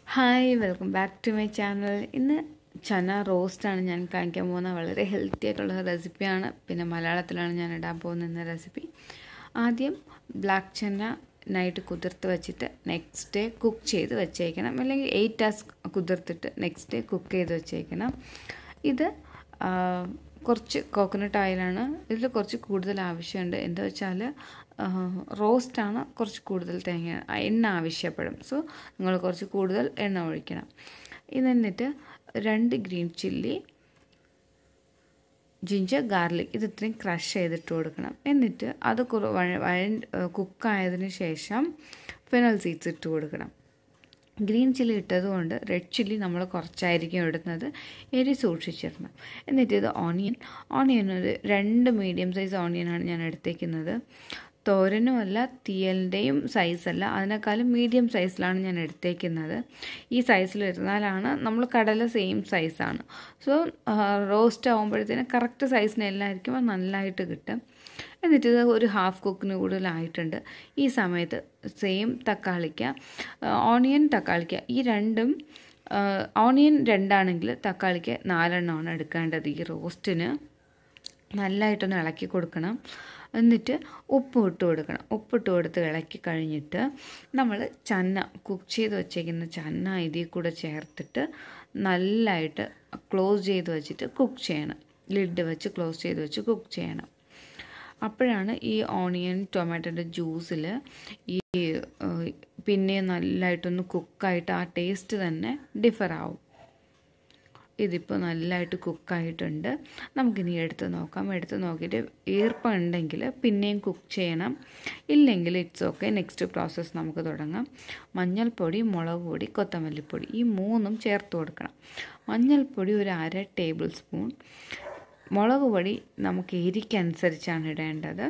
hi welcome back to my channel ഇന്ന് ചന റോസ്റ്റാണ് ഞാൻ കാണിക്കാൻ പോകുന്ന വളരെ ഹെൽത്തി ആയിട്ടുള്ള റെസിപ്പിയാണ് പിന്നെ മലയാളത്തിലാണ് ഞാൻ ഇടാൻ പോകുന്ന റെസിപ്പി ആദ്യം ബ്ലാക്ക് ചന നൈറ്റ് കുതിർത്ത് വെച്ചിട്ട് നെക്സ്റ്റ് ഡേ കുക്ക് ചെയ്ത് വെച്ചേക്കണം അല്ലെങ്കിൽ എയ്റ്റ് അവേഴ്സ് കുതിർത്തിട്ട് നെക്സ്റ്റ് ഡേ കുക്ക് ചെയ്ത് വെച്ചേക്കണം ഇത് കുറച്ച് കോക്കനട്ട് ഓയിലാണ് ഇതിൽ കുറച്ച് കൂടുതൽ ആവശ്യമുണ്ട് എന്താ വെച്ചാൽ റോസ്റ്റാണ് കുറച്ച് കൂടുതൽ തേങ്ങ എണ്ണ ആവശ്യപ്പെടും സോ നിങ്ങൾ കുറച്ച് കൂടുതൽ എണ്ണ ഒഴിക്കണം ഇത് എന്നിട്ട് രണ്ട് ഗ്രീൻ ചില്ലി ജിഞ്ചർ ഗാർലിക് ഇത് ഇത്രയും ക്രഷ് ചെയ്തിട്ട് കൊടുക്കണം എന്നിട്ട് അത് കുക്കായതിന് ശേഷം ഫെനൽ സീഡ്സ് ഇട്ട് കൊടുക്കണം ഗ്രീൻ ചില്ലി ഇട്ടതുകൊണ്ട് റെഡ് ചില്ലി നമ്മൾ കുറച്ചായിരിക്കും ഇടുന്നത് എരി സൂക്ഷിച്ചിടണം എന്നിട്ട് ഇത് ഓണിയൻ ഓണിയൻ ഒരു രണ്ട് മീഡിയം സൈസ് ഓണിയനാണ് ഞാൻ എടുത്തേക്കുന്നത് തോരനുമല്ല തീയലിൻ്റെയും സൈസല്ല അതിനേക്കാളും മീഡിയം സൈസിലാണ് ഞാൻ എടുത്തേക്കുന്നത് ഈ സൈസിൽ ഇരുന്നാലാണ് നമ്മൾ കടല സെയിം സൈസാണ് സോ റോസ്റ്റ് ആകുമ്പോഴത്തേനും കറക്റ്റ് സൈസിന് എല്ലായിരിക്കും നല്ലതായിട്ട് കിട്ടും എന്നിട്ട് ഇത് ഒരു ഹാഫ് കുക്കിന് കൂടുതലായിട്ടുണ്ട് ഈ സമയത്ത് സെയിം തക്കാളിക്ക ഓണിയൻ തക്കാളിക്ക ഈ രണ്ടും ഓണിയൻ രണ്ടാണെങ്കിൽ തക്കാളിക്ക് നാലെണ്ണമാണ് എടുക്കേണ്ടത് ഈ റോസ്റ്റിന് നല്ലതായിട്ടൊന്ന് ഇളക്കി കൊടുക്കണം എന്നിട്ട് ഉപ്പ് ഇട്ട് കൊടുക്കണം ഉപ്പിട്ട് കൊടുത്ത് ഇളക്കി കഴിഞ്ഞിട്ട് നമ്മൾ ചന്ന കുക്ക് ചെയ്ത് വെച്ചേക്കുന്ന ചന്ന ഇതിൽ കൂടെ ചേർത്തിട്ട് നല്ലതായിട്ട് ക്ലോസ് ചെയ്ത് വെച്ചിട്ട് കുക്ക് ചെയ്യണം ലിഡ് വെച്ച് ക്ലോസ് ചെയ്ത് വെച്ച് കുക്ക് ചെയ്യണം അപ്പോഴാണ് ഈ ഓണിയൻ ടൊമാറ്റോൻ്റെ ജ്യൂസിൽ ഈ പിന്നെ നല്ലതായിട്ടൊന്ന് കുക്കായിട്ട് ആ ടേസ്റ്റ് തന്നെ ഡിഫർ ആവും ഇതിപ്പോൾ നല്ലതായിട്ട് കുക്കായിട്ടുണ്ട് നമുക്കിനി എടുത്ത് നോക്കാം എടുത്ത് നോക്കിയിട്ട് ഈർപ്പം ഉണ്ടെങ്കിൽ പിന്നെയും കുക്ക് ചെയ്യണം ഇല്ലെങ്കിൽ ഇറ്റ്സ് ഓക്കെ നെക്സ്റ്റ് പ്രോസസ്സ് നമുക്ക് തുടങ്ങാം മഞ്ഞൾപ്പൊടി മുളക് പൊടി കൊത്തമല്ലിപ്പൊടി ഈ മൂന്നും ചേർത്ത് കൊടുക്കണം മഞ്ഞൾപ്പൊടി ഒരു അര ടേബിൾ സ്പൂൺ മുളക് പൊടി നമുക്ക് എരിക്കനുസരിച്ചാണ് ഇടേണ്ടത്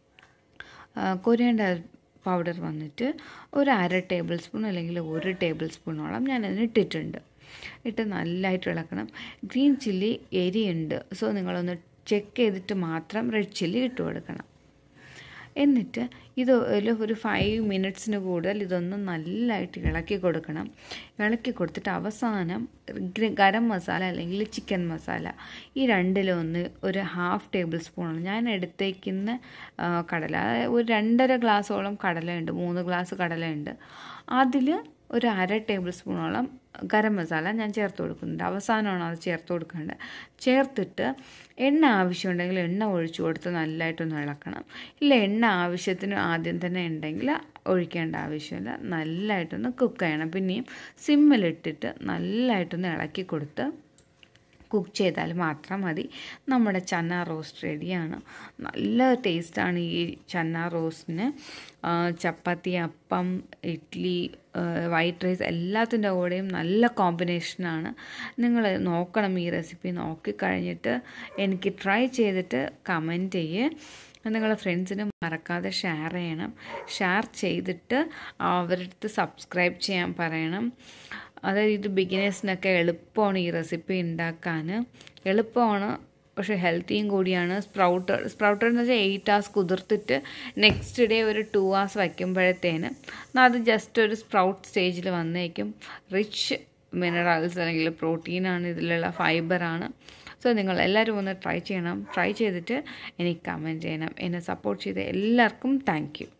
കൊരിയേണ്ട പൗഡർ വന്നിട്ട് ഒരു അര ടേബിൾ സ്പൂൺ അല്ലെങ്കിൽ ഒരു ടേബിൾ സ്പൂണോളം ഞാൻ അതിന് ഇട്ടിട്ടുണ്ട് ഇട്ട് നല്ലതായിട്ട് ഇളക്കണം ഗ്രീൻ ചില്ലി എരിയുണ്ട് സോ നിങ്ങളൊന്ന് ചെക്ക് ചെയ്തിട്ട് മാത്രം റെഡ് ചില്ലി ഇട്ട് കൊടുക്കണം എന്നിട്ട് ഇത് ഒരു ഫൈവ് മിനിറ്റ്സിന് കൂടുതൽ ഇതൊന്ന് നല്ലതായിട്ട് ഇളക്കി കൊടുക്കണം ഇളക്കി കൊടുത്തിട്ട് അവസാനം ഗരം മസാല അല്ലെങ്കിൽ ചിക്കൻ മസാല ഈ രണ്ടിലൊന്ന് ഒരു ഹാഫ് ടേബിൾ സ്പൂണാണ് ഞാൻ എടുത്തേക്കുന്ന കടല ഒരു രണ്ടര ഗ്ലാസ്സോളം കടലയുണ്ട് മൂന്ന് ഗ്ലാസ് കടലയുണ്ട് അതിൽ ഒരു അര ടേബിൾ സ്പൂണോളം ഗരം മസാല ഞാൻ ചേർത്ത് കൊടുക്കുന്നുണ്ട് അവസാനമാണ് അത് ചേർത്ത് കൊടുക്കേണ്ടത് ചേർത്തിട്ട് എണ്ണ ആവശ്യമുണ്ടെങ്കിൽ എണ്ണ ഒഴിച്ചു കൊടുത്ത് നല്ലതായിട്ടൊന്ന് ഇളക്കണം ഇല്ല എണ്ണ ആവശ്യത്തിന് ആദ്യം തന്നെ ഉണ്ടെങ്കിൽ ഒഴിക്കേണ്ട ആവശ്യമില്ല നല്ലതായിട്ടൊന്ന് കുക്ക് ചെയ്യണം പിന്നെയും സിമ്മിലിട്ടിട്ട് നല്ലതായിട്ടൊന്ന് ഇളക്കി കൊടുത്ത് കുക്ക് ചെയ്താൽ മാത്രം മതി നമ്മുടെ ചന്ന റോസ്റ്റ് റെഡിയാണ് നല്ല ടേസ്റ്റാണ് ഈ ചന്ന റോസ്റ്റിന് ചപ്പാത്തി അപ്പം ഇഡ്ഡലി വൈറ്റ് റൈസ് എല്ലാത്തിൻ്റെ കൂടെയും നല്ല കോമ്പിനേഷനാണ് നിങ്ങൾ നോക്കണം ഈ റെസിപ്പി നോക്കിക്കഴിഞ്ഞിട്ട് എനിക്ക് ട്രൈ ചെയ്തിട്ട് കമൻറ്റ് ചെയ്യേ നിങ്ങളുടെ ഫ്രണ്ട്സിന് മറക്കാതെ ഷെയർ ചെയ്യണം ഷെയർ ചെയ്തിട്ട് അവരുടെ അടുത്ത് സബ്സ്ക്രൈബ് ചെയ്യാൻ പറയണം അതായത് ഇത് ബിഗിനേഴ്സിനൊക്കെ എളുപ്പമാണ് ഈ റെസിപ്പി ഉണ്ടാക്കാൻ എളുപ്പമാണ് പക്ഷെ ഹെൽത്തിയും കൂടിയാണ് സ്പ്രൗട്ട് സ്പ്രൗട്ട് എന്ന് വെച്ചാൽ എയ്റ്റ് ഹവേഴ്സ് കുതിർത്തിട്ട് നെക്സ്റ്റ് ഡേ ഒരു ടു ഹവേഴ്സ് വയ്ക്കുമ്പോഴത്തേന് അത് ജസ്റ്റ് ഒരു സ്പ്രൗട്ട് സ്റ്റേജിൽ വന്നേക്കും റിച്ച് മിനറൽസ് അല്ലെങ്കിൽ പ്രോട്ടീനാണ് ഇതിലുള്ള ഫൈബറാണ് സോ നിങ്ങൾ എല്ലാവരും ഒന്ന് ട്രൈ ചെയ്യണം ട്രൈ ചെയ്തിട്ട് എനിക്ക് കമൻറ്റ് ചെയ്യണം എന്നെ സപ്പോർട്ട് ചെയ്ത എല്ലാവർക്കും താങ്ക്